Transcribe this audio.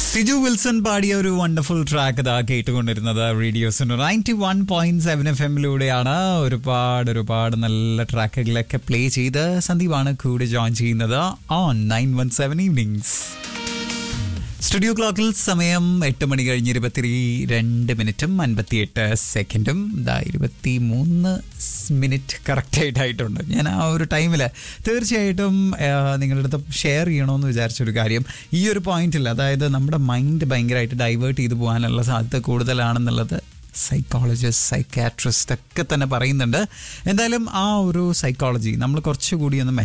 Siju Wilson പാടിയ ഒരു wonderful track ഇതാ കേട്ടുകൊണ്ടിരുന്നത് റേഡിയോസിന് ninety one point seven F എമ്മിലൂടെയാണ് ഒരുപാട് ഒരുപാട് നല്ല ട്രാക്കുകളൊക്കെ പ്ലേ ചെയ്ത് സന്ദീപാണ് കൂടെ ജോയിൻ ചെയ്യുന്നത് on nine one seven evenings studio ക്ലോക്കിൽ സമയം എട്ട് മണി കഴിഞ്ഞ് ഇരുപത്തി രണ്ട് മിനിറ്റും അൻപത്തിയെട്ട് സെക്കൻഡും ഇതാ ഇരുപത്തി മൂന്ന് മിനിറ്റ് കറക്റ്റായിട്ടായിട്ടുണ്ട് ഞാൻ ആ ഒരു ടൈമിൽ തീർച്ചയായിട്ടും ആ, നിങ്ങളുടെ അടുത്ത് ഷെയർ ചെയ്യണമെന്ന് വിചാരിച്ചൊരു കാര്യം ഈ ഒരു പോയിന്റിൽ അതായത് നമ്മുടെ മൈൻഡ് ഭയങ്കരമായിട്ട് ഡൈവേർട്ട് ചെയ്തു പോകാനുള്ള സാധ്യത കൂടുതലാണെന്നുള്ളത് സൈക്കോളജിസ്റ്റ് സൈക്കാട്രിസ്റ്റ് ഒക്കെ തന്നെ പറയുന്നുണ്ട് എന്തായാലും ആ ഒരു സൈക്കോളജി നമ്മൾ കുറച്ചുകൂടി ഒന്ന്